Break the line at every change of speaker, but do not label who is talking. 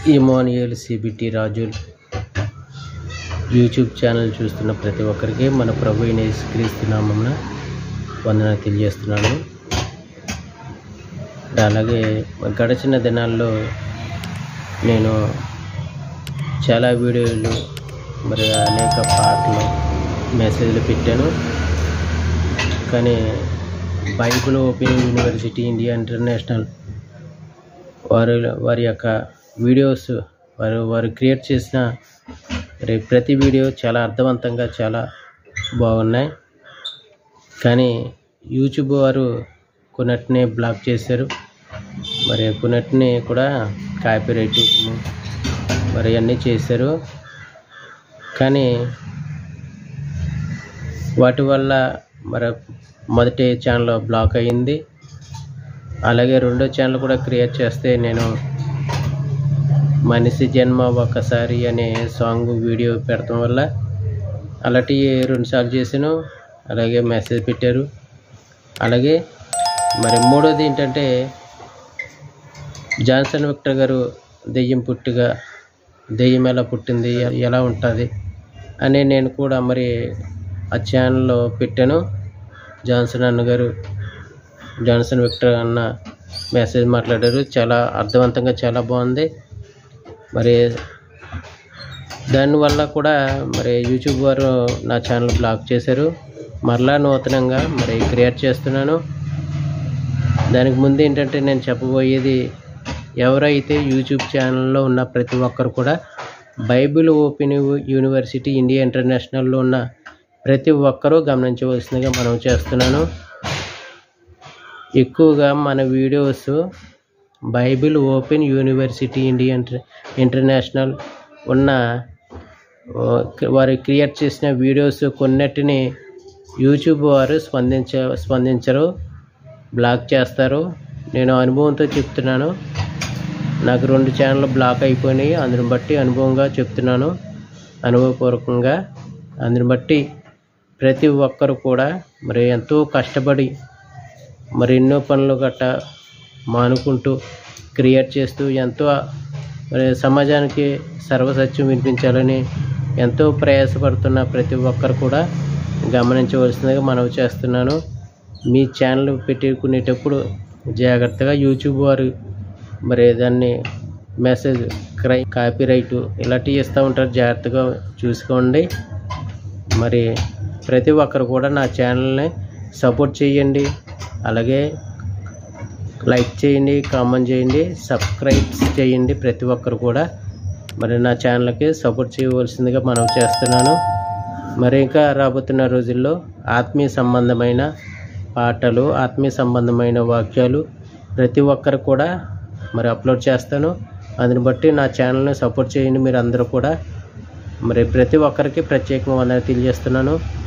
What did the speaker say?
Emmanuel CBT రాజుల్ YouTube channel చూస్తున్న ప్రతి ఒక్కరికి మన ప్రభు అయిన యేసుక్రీస్తు నామమున వందన తెలియజేస్తున్నాను అలాగే గడిచిన దినాల్లో నేను చాలా వీడియోలు మరి అనేక పాటలు మెసేజ్లు పెట్టాను కానీ Bible open university India international వారి వారి యొక్క వీడియోస్ వారు వారు క్రియేట్ చేసిన మరి ప్రతి వీడియో చాలా అర్థవంతంగా చాలా బాగున్నాయి కానీ యూట్యూబ్ వారు కొన్నిటిని బ్లాక్ చేశారు మరి కొన్నిటిని కూడా కాపీరైట్ మరి అన్నీ చేశారు కానీ వాటి వల్ల మరి మొదటి ఛానల్ బ్లాక్ అయ్యింది అలాగే రెండో ఛానల్ కూడా క్రియేట్ చేస్తే నేను మనిషి జన్మ ఒకసారి అనే సాంగ్ వీడియో పెడతాం వల్ల అలాంటి రెండుసార్లు చేశాను అలాగే మెసేజ్ పెట్టారు అలాగే మరి మూడోది ఏంటంటే జాన్సన్ విక్టర్ గారు దెయ్యం పుట్టుగా దెయ్యం ఎలా పుట్టింది ఎలా ఉంటుంది అని నేను కూడా మరి ఆ ఛానల్లో పెట్టాను జాన్సన్ అన్న గారు జాన్సన్ విక్టర్ అన్న మెసేజ్ మాట్లాడారు చాలా అర్థవంతంగా చాలా బాగుంది మరి దానివల్ల కూడా మరి యూట్యూబ్ వారు నా ఛానల్ బ్లాక్ చేశారు మరలా నూతనంగా మరి క్రియేట్ చేస్తున్నాను దానికి ముందు ఏంటంటే నేను చెప్పబోయేది ఎవరైతే యూట్యూబ్ ఛానల్లో ఉన్న ప్రతి ఒక్కరు కూడా బైబిల్ ఓపెన్ యూనివర్సిటీ ఇండియా ఇంటర్నేషనల్లో ఉన్న ప్రతి ఒక్కరూ గమనించవలసిందిగా మనం చేస్తున్నాను ఎక్కువగా మన videos Bible open university India inter international ఉన్న వారు క్రియేట్ చేసిన వీడియోస్ కొన్నిటిని యూట్యూబ్ వారు స్పందించ స్పందించరు బ్లాక్ చేస్తారు నేను అనుభవంతో చెప్తున్నాను నాకు రెండు ఛానల్ బ్లాక్ అయిపోయినాయి అందుని బట్టి అనుభవంగా చెప్తున్నాను అనుభవపూర్వకంగా అందుని బట్టి ప్రతి ఒక్కరు కూడా మరి ఎంతో కష్టపడి మరి ఎన్నో పనులు గట్ట మానుకుంటూ క్రియేట్ చేస్తూ ఎంతో మరి సమాజానికి సర్వసత్యం వినిపించాలని ఎంతో ప్రయాసపడుతున్న ప్రతి ఒక్కరు కూడా గమనించవలసిందిగా మనవి చేస్తున్నాను మీ ఛానల్ పెట్టుకునేటప్పుడు జాగ్రత్తగా యూట్యూబ్ వారు మరి దాన్ని మెసేజ్ క్రై కాపీరైట్ ఇలాంటివి ఇస్తూ ఉంటారు జాగ్రత్తగా చూసుకోండి మరి ప్రతి ఒక్కరు కూడా నా ఛానల్ని సపోర్ట్ చేయండి అలాగే లైక్ చేయండి కామెంట్ చేయండి సబ్స్క్రైబ్ చేయండి ప్రతి ఒక్కరు కూడా మరి నా ఛానల్కి సపోర్ట్ చేయవలసిందిగా మనం చేస్తున్నాను మరి ఇంకా రాబోతున్న రోజుల్లో ఆత్మీయ సంబంధమైన పాటలు ఆత్మీయ సంబంధమైన వాక్యాలు ప్రతి ఒక్కరు కూడా మరి అప్లోడ్ చేస్తాను అందుని బట్టి నా ఛానల్ని సపోర్ట్ చేయండి మీరు అందరూ కూడా మరి ప్రతి ఒక్కరికి ప్రత్యేకంగా వందన తెలియజేస్తున్నాను